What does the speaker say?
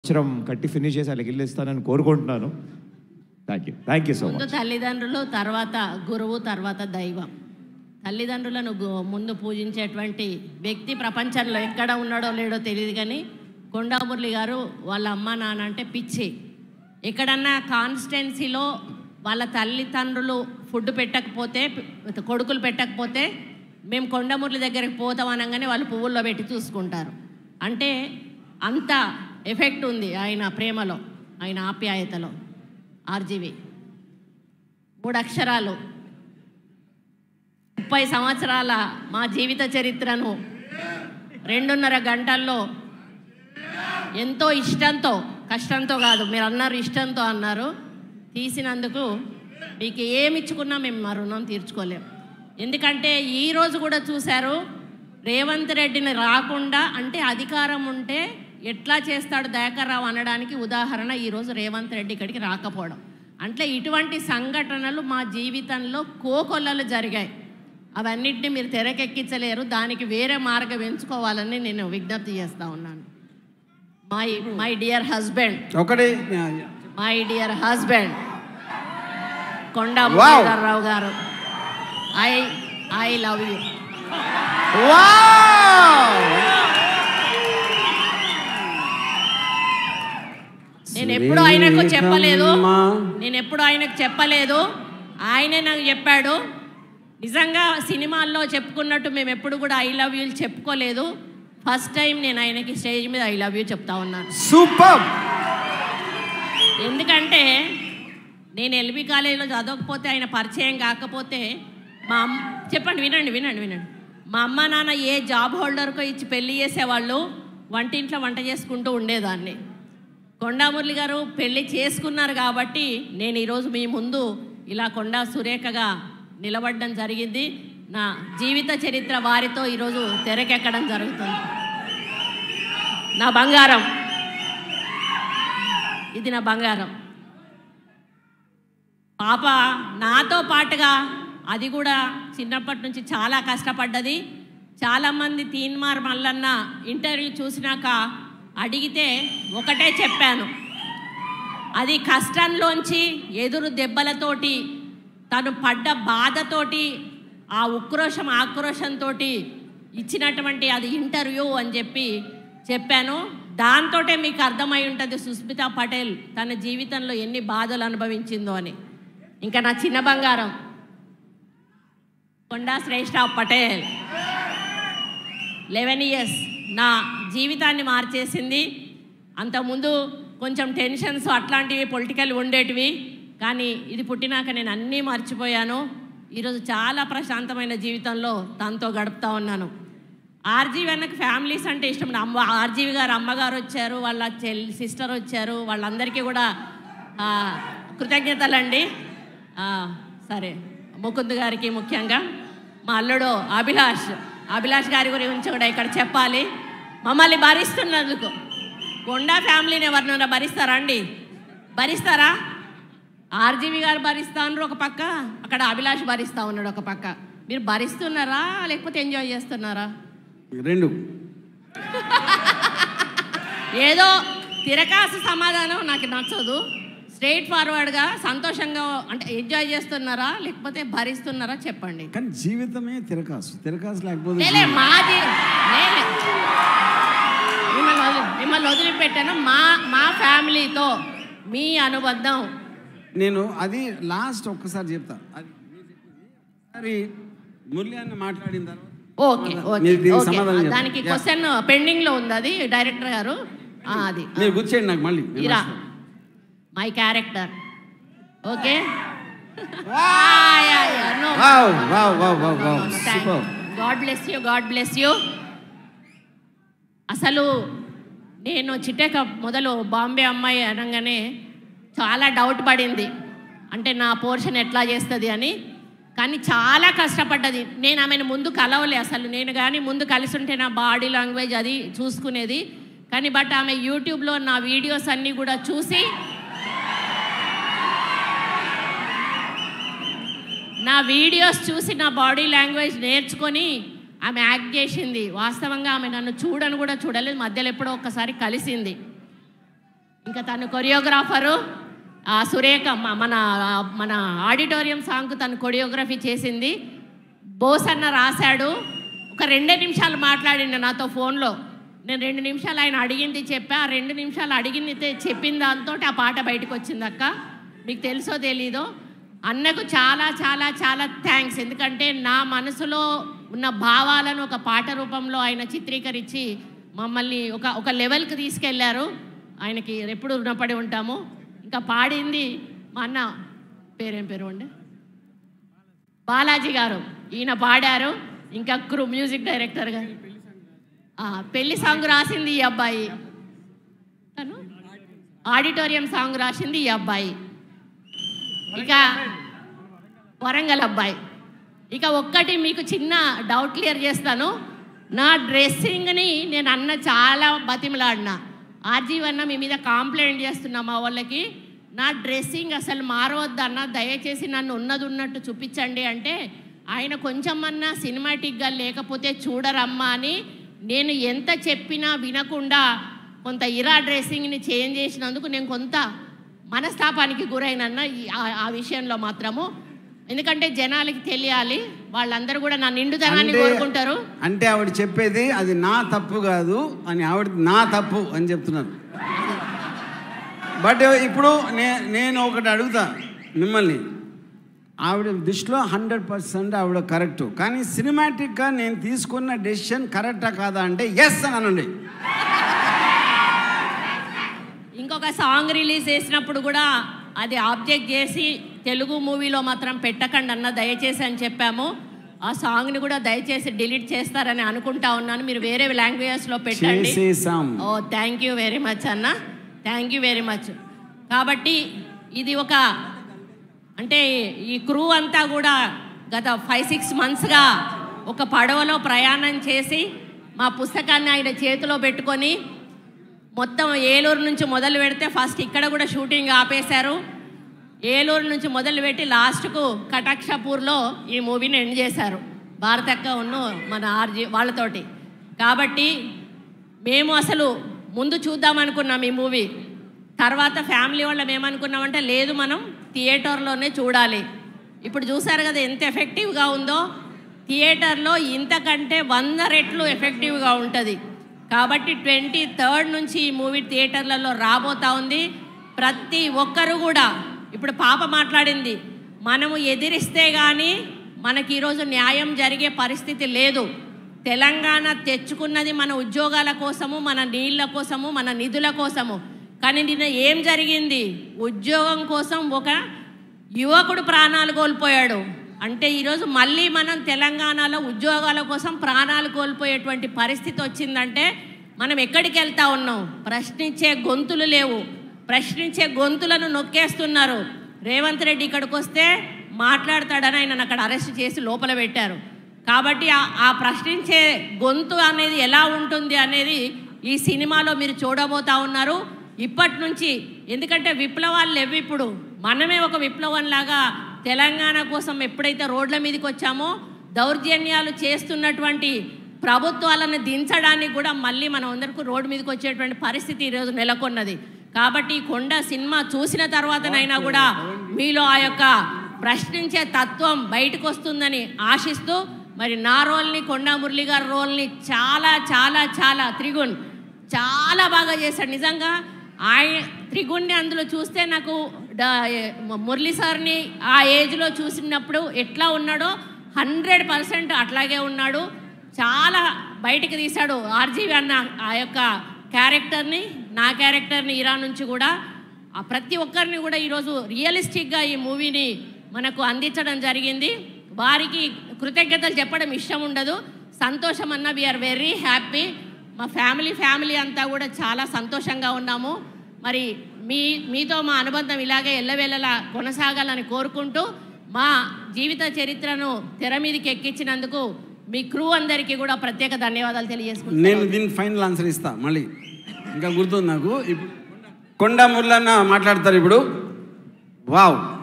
సంవత్సరం కట్టి ఫినిష్ చేసి వాళ్ళకి ఇల్లు ఇస్తానని కోరుకుంటున్నాను thank you thank you so ముందు మచ్ తల్లిదండ్రులు తర్వాత గురువు తర్వాత దైవం తల్లిదండ్రులను గు- ముందు పూజించేటువంటి వ్యక్తి ప్రపంచంలో ఎక్కడ ఉన్నాడో లేడో తెలియదు కానీ కొండామురళి గారు వాళ్ళ అమ్మ నాన్న అంటే పిచ్చి ఎక్కడన్నా కాన్స్టెన్సీలో వాళ్ళ తల్లిదండ్రులు ఫుడ్ పెట్టకపోతే ప- కొడుకులు పెట్టకపోతే మేము కొండమురళి దగ్గరికి పోతాం అనగానే వాళ్ళు పువ్వుల్లో పెట్టి చూసుకుంటారు అంటే అంత ఎఫెక్ట్ ఉంది ఆయన ప్రేమలో ఆయన ఆప్యాయతలో ఆర్జీవి మూడు అక్షరాలు ముప్పై సంవత్సరాల మా జీవిత చరిత్రను రెండున్నర గంటల్లో ఎంతో ఇష్టంతో కష్టంతో కాదు మీరు అన్నారు ఇష్టంతో అన్నారు తీసినందుకు మీకు ఏమి ఇచ్చుకున్నా మేము మా రుణం తీర్చుకోలేం ఎందుకంటే ఈరోజు కూడా చూశారు రేవంత్ రెడ్డిని రాకుండా అంటే అధికారం ఉంటే ఎట్లా చేస్తాడు దయాకర్రావు అనడానికి ఉదాహరణ ఈరోజు రేవంత్ రెడ్డి ఇక్కడికి రాకపోవడం అంటే ఇటువంటి సంఘటనలు మా జీవితంలో కోకొల్లలు జరిగాయి అవన్నిటిని మీరు తెరకెక్కించలేరు దానికి వేరే మార్గం ఎంచుకోవాలని నేను విజ్ఞప్తి చేస్తా ఉన్నాను మై మై డియర్ హస్బెండ్ ఒకటి my dear husband Konda Wow. Muralidhar Rao garu I I love you నేను ఎప్పుడు ఆయనకు చెప్పలేదు నేను ఎప్పుడు ఆయనకు చెప్పలేదు ఆయనే నాకు చెప్పాడు నిజంగా సినిమాల్లో చెప్పుకున్నట్టు మేము ఎప్పుడు కూడా ఐ లవ్ యూ చెప్పుకోలేదు ఫస్ట్ టైం నేను ఆయనకి స్టేజ్ మీద ఐ లవ్ యూ చెప్తా ఉన్నాను సూపర్ ఎందుకంటే నేను ఎల్బీ కాలేజీలో చదవకపోతే ఆయన పరిచయం కాకపోతే మా అమ్మ చెప్పండి వినండి వినండి వినండి మా అమ్మ నాన్న ఏ జాబ్ హోల్డర్కో ఇచ్చి పెళ్లి చేసేవాళ్ళు వంటింట్లో వంట చేసుకుంటూ ఉండేదాన్ని కొండామురళి గారు పెళ్లి చేసుకున్నారు కాబట్టి నేను ఈరోజు మీ ముందు ఇలా కొండా సురేఖగా నిలబడడం జరిగింది నా జీవిత చరిత్ర వారితో ఈరోజు తెరకెక్కడం జరుగుతుంది నా బంగారం ఇది నా బంగారం పాప నాతో పాటుగా అది కూడా చిన్నప్పటి నుంచి చాలా కష్టపడ్డది చాలామంది తీన్మార్ మల్లన్న ఇంటర్వ్యూ చూసినాక అడిగితే ఒకటే చెప్పాను అది కష్టంలోంచి ఎదురు దెబ్బలతోటి తను పడ్డ బాధతోటి ఆ ఉక్రోషం ఆక్రోషంతో ఇచ్చినటువంటి అది ఇంటర్వ్యూ అని చెప్పి చెప్పాను దాంతోటే మీకు అర్థమై ఉంటుంది సుస్మితా పటేల్ తన జీవితంలో ఎన్ని బాధలు అనుభవించిందో అని ఇంకా నా చిన్న బంగారం కొండా శ్రేష్ఠ పటేల్ లెవెన్ ఇయర్స్ నా జీవితాన్ని మార్చేసింది అంతకుముందు కొంచెం టెన్షన్స్ అట్లాంటివి పొలిటికల్ ఉండేటివి కానీ ఇది పుట్టినాక నేను అన్నీ మర్చిపోయాను ఈరోజు చాలా ప్రశాంతమైన జీవితంలో తనతో గడుపుతా ఉన్నాను ఆర్జీవి అన్నకు ఫ్యామిలీస్ అంటే ఇష్టం అమ్మ ఆర్జీవి గారు అమ్మగారు వచ్చారు వాళ్ళ చెల్లి సిస్టర్ వచ్చారు వాళ్ళందరికీ కూడా ఆ, కృతజ్ఞతలండి ఆ, సరే ముకుంద్ గారికి ముఖ్యంగా మా అల్లుడు అభిలాష్ అభిలాష్ గారి గురించి కూడా ఇక్కడ చెప్పాలి మమ్మల్ని భరిస్తున్నందుకు కొండా ఫ్యామిలీని ఎవరినైనా భరిస్తారా అండి భరిస్తారా ఆర్జీవి గారు భరిస్తా ఉన్నారు ఒక పక్క అక్కడ అభిలాష్ భరిస్తా ఉన్నాడు ఒక పక్క మీరు భరిస్తున్నారా లేకపోతే ఎంజాయ్ చేస్తున్నారా రెండు ఏదో తిరకాసు సమాధానం నాకు నచ్చదు స్ట్రైట్ ఫార్వర్డ్గా సంతోషంగా అంటే ఎంజాయ్ చేస్తున్నారా లేకపోతే భరిస్తున్నారా చెప్పండి కానీ జీవితమే తిరకాసు తిరకాసు లేకపోతే లేలే మాది లేలే మిమ్మల్ని వదిలి మిమ్మల్ని వదిలిపెట్టాను మా మా ఫ్యామిలీతో మీ అనుబంధం నేను అది లాస్ట్ ఒక్కసారి చెప్తా అది మరి మురళి అన్న మాట్లాడిన తర్వాత ఓకే ఓకే మీరు దీనికి ఓకే సమాధానం చెప్పండి. దానికి Yeah. క్వశ్చన్ పెండింగ్ లో ఉంది అది డైరెక్టర్ గారు ఆ, అది మీరు గుర్చేయండి నాకు మళ్ళీ నేను ఇరా వస్తాను. My character okay Wow, wow, wow, wow, wow. Super. God bless you God bless you అసలు నేను చిట్టేక మొదలు బాంబే అమ్మాయి అనగానే చాలా డౌట్ పడింది అంటే నా పోర్షన్ ఎట్లా చేస్తుంది అని కానీ చాలా కష్టపడ్డది నేను ఆమెను ముందు కలవలే అసలు నేను కానీ ముందు కలిసి ఉంటే నా బాడీ లాంగ్వేజ్ అది చూసుకునేది కానీ బట్ ఆమె యూట్యూబ్లో నా వీడియోస్ అన్నీ కూడా చూసి నా వీడియోస్ చూసి నా బాడీ లాంగ్వేజ్ నేర్చుకొని ఆమె యాక్ట్ చేసింది వాస్తవంగా ఆమె నన్ను చూడను కూడా చూడలేదు మధ్యలో ఎప్పుడో ఒక్కసారి కలిసింది ఇంకా తను కొరియోగ్రాఫరు ఆ సురేఖ మ- మన మన ఆడిటోరియం సాంగ్కు తను కొరియోగ్రఫీ చేసింది బోస్ అన్న రాశాడు ఒక రెండే నిమిషాలు మాట్లాడిండు నాతో ఫోన్లో నేను రెండు నిమిషాలు ఆయన అడిగింది చెప్పా ఆ రెండు నిమిషాలు అడిగింది తె- చెప్పిన దాంతో ఆ పాట బయటకు వచ్చింది అక్క మీకు తెలుసో తెలీదో అన్నకు చాలా చాలా చాలా థ్యాంక్స్ ఎందుకంటే నా మనసులో ఉన్న భావాలను ఒక పాట రూపంలో ఆయన చిత్రీకరించి మమ్మల్ని ఒక ఒక లెవెల్కి తీసుకెళ్లారు ఆయనకి ఎప్పుడు రుణపడి ఉంటాము ఇంకా పాడింది మా అన్న పేరేం పేరు అండి బాలాజీ గారు ఈయన పాడారు ఇంకా క్రూ మ్యూజిక్ డైరెక్టర్ గారు ఆ, పెళ్లి సాంగ్ రాసింది ఈ అబ్బాయి తను ఆడిటోరియం సాంగ్ రాసింది ఈ అబ్బాయి ఇక వరంగల్ అబ్బాయి ఇక ఒక్కటి మీకు చిన్న డౌట్ క్లియర్ చేస్తాను నా డ్రెస్సింగ్ని నేను అన్న చాలా బతిమలాడినా ఆర్జీవన్న మీ మీద కాంప్లైంట్ చేస్తున్నా మా వాళ్ళకి నా డ్రెస్సింగ్ అసలు మారవద్దన్న దయచేసి నన్ను ఉన్నది ఉన్నట్టు చూపించండి అంటే ఆయన కొంచెమన్నా సినిమాటిక్గా లేకపోతే చూడరమ్మా అని నేను ఎంత చెప్పినా వినకుండా కొంత ఇరా డ్రెస్సింగ్ని చేంజ్ చేసినందుకు నేను కొంత మనస్తాపానికి గురైనన్న ఈ- ఆ- ఆ విషయంలో మాత్రము ఎందుకంటే జనాలకి తెలియాలి వాళ్ళందరూ కూడా నా నిండుతనాన్ని కోరుకుంటారు అంటే ఆవిడ చెప్పేది అది నా తప్పు కాదు అని ఆవిడ నా తప్పు అని చెప్తున్నారు బట్ ఇప్పుడు నే నేను ఒకటి అడుగుతా మిమ్మల్ని ఆవిడ దృష్టిలో హండ్రెడ్ పర్సెంట్ ఆవిడ కరెక్ట్ కానీ సినిమాటిక్గా నేను తీసుకున్న డెసిషన్ కరెక్టా కాదా అంటే ఎస్ అని అనండి ఇంకొక సాంగ్ రిలీజ్ చేసినప్పుడు కూడా అది ఆబ్జెక్ట్ చేసి తెలుగు మూవీలో మాత్రం పెట్టకండి అన్న దయచేసి అని చెప్పాము ఆ సాంగ్ని కూడా దయచేసి డిలీట్ చేస్తారని అనుకుంటా ఉన్నాను మీరు వేరే లాంగ్వేజెస్లో పెట్టండి చేసేసాం oh thank you very much అన్న థ్యాంక్ యూ వెరీ మచ్ కాబట్టి ఇది ఒక అంటే ఈ క్రూ అంతా కూడా గత ఫైవ్ సిక్స్ మంత్స్గా ఒక పడవలో ప్రయాణం చేసి మా పుస్తకాన్ని ఆయన చేతిలో పెట్టుకొని మొత్తం ఏలూరు నుంచి మొదలు పెడితే ఫస్ట్ ఇక్కడ కూడా షూటింగ్ ఆపేశారు ఏలూరు నుంచి మొదలుపెట్టి లాస్ట్కు కటాక్షపూర్లో ఈ మూవీని ఎండ్ చేశారు భారతక్క ఉన్ను మన ఆర్జీ వాళ్ళతోటి కాబట్టి మేము అసలు ముందు చూద్దాం అనుకున్నాం ఈ మూవీ తర్వాత ఫ్యామిలీ వాళ్ళం ఏమనుకున్నామంటే లేదు మనం థియేటర్లోనే చూడాలి ఇప్పుడు చూసారు కదా ఎంత ఎఫెక్టివ్గా ఉందో థియేటర్లో ఇంతకంటే వంద రెట్లు ఎఫెక్టివ్గా ఉంటుంది కాబట్టి ట్వంటీ థర్డ్ నుంచి ఈ మూవీ థియేటర్లలో రాబోతా ఉంది ప్రతి ఒక్కరు కూడా ఇప్పుడు పాప మాట్లాడింది మనము ఎదిరిస్తే కానీ మనకి ఈరోజు న్యాయం జరిగే పరిస్థితి లేదు తెలంగాణ తెచ్చుకున్నది మన ఉద్యోగాల కోసము మన నీళ్ళ కోసము మన నిధుల కోసము కానీ నిన్న ఏం జరిగింది ఉద్యోగం కోసం ఒక యువకుడు ప్రాణాలు కోల్పోయాడు అంటే ఈరోజు మళ్ళీ మనం తెలంగాణలో ఉద్యోగాల కోసం ప్రాణాలు కోల్పోయేటువంటి పరిస్థితి వచ్చిందంటే మనం ఎక్కడికి వెళ్తా ఉన్నాం ప్రశ్నించే గొంతులు లేవు ప్రశ్నించే గొంతులను నొక్కేస్తున్నారు రేవంత్ రెడ్డి ఇక్కడికి వస్తే మాట్లాడతాడని ఆయన అక్కడ అరెస్ట్ చేసి లోపల పెట్టారు కాబట్టి ఆ- ఆ ప్రశ్నించే గొంతు అనేది ఎలా ఉంటుంది అనేది ఈ సినిమాలో మీరు చూడబోతా ఉన్నారు ఇప్పటి నుంచి ఎందుకంటే విప్లవాలు లేవు ఇప్పుడు మనమే ఒక విప్లవంలాగా తెలంగాణ కోసం ఎప్పుడైతే రోడ్ల మీదకి వచ్చామో దౌర్జన్యాలు చేస్తున్నటువంటి ప్రభుత్వాలను దించడానికి కూడా మళ్ళీ మనం అందరికీ రోడ్డు మీదకి వచ్చేటువంటి పరిస్థితి ఈరోజు నెలకొన్నది కాబట్టి ఈ కొండ సినిమా చూసిన తర్వాతనైనా కూడా మీలో ఆ యొక్క ప్రశ్నించే తత్వం బయటకు వస్తుందని ఆశిస్తూ మరి నా రోల్ని కొండా మురళి గారి రోల్ని చాలా చాలా చాలా త్రిగుణ్ చాలా బాగా చేశాడు నిజంగా ఆయన త్రిగుణ్ణి అందులో చూస్తే నాకు డ- ఏ- మురళి సార్ని ఆ ఏజ్లో చూసినప్పుడు ఎట్లా ఉన్నాడో హండ్రెడ్ పర్సెంట్ అట్లాగే ఉన్నాడు చాలా బయటికి తీశాడు ఆర్జీవి అన్న ఆ యొక్క క్యారెక్టర్ని నా క్యారెక్టర్ని ఇరా నుంచి కూడా ఆ ప్రతి ఒక్కరిని కూడా ఈరోజు రియలిస్టిక్గా ఈ మూవీని మనకు అందించడం జరిగింది వారికి కృతజ్ఞతలు చెప్పడం ఇష్టం ఉండదు సంతోషం అన్న వీఆర్ వెరీ హ్యాపీ మా ఫ్యామిలీ ఫ్యామిలీ అంతా కూడా చాలా సంతోషంగా ఉన్నాము మరి మీ మీతో మా అనుబంధం ఇలాగే ఎల్లవేళలా కొనసాగాలని కోరుకుంటూ మా జీవిత చరిత్రను తెర మీదకి ఎక్కించినందుకు మీ క్రూ అందరికీ కూడా ప్రత్యేక ధన్యవాదాలు తెలియజేసుకుంటున్నాను నేను దీనికి ఫైనల్ ఆన్సర్ ఇస్తా మళ్ళీ ఇంకా గుర్తుంది నాకు ఇప్పుడు కొండ మురళన్న మాట్లాడతారు ఇప్పుడు వావ్